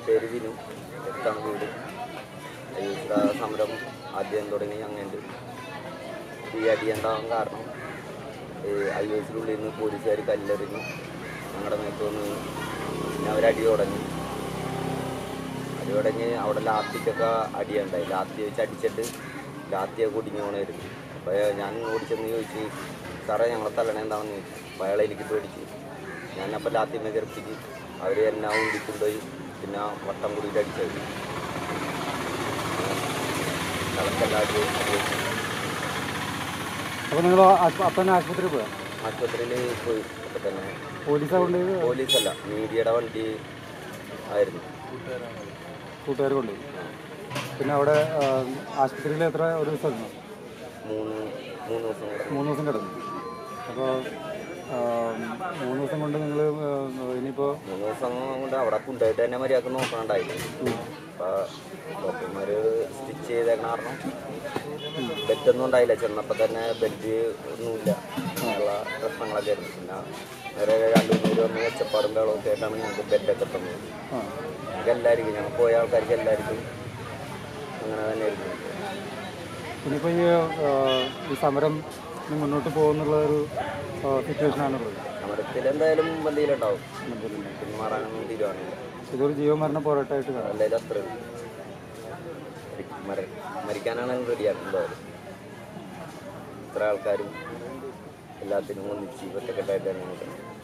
പേര് വിനു എടുത്താണ് വീട് അയ്യൂസിലെ സമരം ആദ്യം തുടങ്ങി അങ്ങനെയുണ്ട് ഈ അടിയുണ്ടാവാൻ കാരണം ഐ എസിനുള്ളിൽ നിന്ന് പോലീസുകാർ കല്ലെറിഞ്ഞു ഞങ്ങളുടെ മേത്ത് വന്ന് വീണു. പിന്നെ അവരടി തുടങ്ങി അടി തുടങ്ങി അവിടെ ലാത്തിക്കൊക്കെ അടിയുണ്ടായി ലാത്തി വെച്ച് അടിച്ചിട്ട് ലാത്തിയൊക്കെ കുടിഞ്ഞു പോണായിരുന്നു അപ്പോൾ ഞാൻ ഓടിച്ചെന്ന് ചോദിച്ചു സാറേ ഞങ്ങളെ തല്ലണ എന്താണെന്ന് ചോദിച്ചു അപ്പോൾ അയാളെ എനിക്ക് പേടിച്ചു ഞാനപ്പോൾ ലാത്തിമേ കയറിപ്പിച്ച് അവർ എന്നെ ഉണ്ടിക്കൊണ്ടുപോയി പിന്നെ വട്ടം കൂടിയിട്ട് അടിച്ചത് കളക്കെല്ലാടി അപ്പോൾ നിങ്ങൾ അപ്പം തന്നെ ആശുപത്രിയിൽ പോയാ ആശുപത്രിയിൽ പോയി അപ്പോൾ തന്നെ പോലീസാ കൊണ്ടുപോയത് പോലീസല്ല മീഡിയയുടെ വണ്ടി ആയിരുന്നു കൂട്ടുകാർ കൊണ്ടുപോയി പിന്നെ അവിടെ ആ, ആശുപത്രിയിൽ എത്ര ഒരു ദിവസം ഇരുന്നു മൂന്ന് മൂന്ന് ദിവസം കൂടെ മൂന്ന് ദിവസം കിടന്നു അപ്പോൾ മൂന്ന് ദിവസം കൊണ്ട് നിങ്ങൾ ഇനിയിപ്പോൾ മൂന്ന് ദിവസം കൊണ്ട് അവിടെ കൊണ്ടുപോയിട്ട് തന്നെ മര്യാദക്ക് നോക്കണുണ്ടായില്ല അപ്പോൾ ഡോക്ടർമാർ സ്റ്റിച്ച് ചെയ്തേക്കണ കാരണം ബെഡൊന്നും ഉണ്ടായില്ല ചെന്നപ്പോൾ തന്നെ ബെഡ് ഒന്നുമില്ല ഉള്ള പ്രശ്നങ്ങളൊക്കെ ആയിരുന്നു പിന്നെ വേറെ രണ്ട് മൂന്ന് പേര് വന്ന് വെച്ചപ്പാടും വെള്ളമൊക്കെ ആയിട്ടാണ് ഞങ്ങൾക്ക് ബെഡൊക്കെ തന്നത് ആ ഞങ്ങൾക്ക് എല്ലാവർക്കും ഞങ്ങൾ പോയ ആൾക്കാർക്ക് എല്ലാവർക്കും അങ്ങനെ തന്നെ ആയിരുന്നു ഇനിയിപ്പോൾ ഈ ആ, ഈ സമരം ഇനി മുന്നോട്ട് പോകുന്നുള്ള ഒരു സിറ്റുവേഷനാണുള്ളത് സമരത്തിൽ എന്തായാലും എന്തെങ്കിലുണ്ടാവും പിന്മാറാനൊന്നും തീരുമാനമില്ല ഇതൊരു ജീവമരണ പോരാട്ടമായിട്ട് കാണാം എന്തായാലും അത്ര മര മരിക്കാനാണ് റെഡിയാണ് എന്തായാലും ഇത്ര ആൾക്കാരും എല്ലാത്തിനും ഒന്നിച്ച് ഒറ്റക്കെട്ടായിട്ട് തന്നെ നിൽക്കണം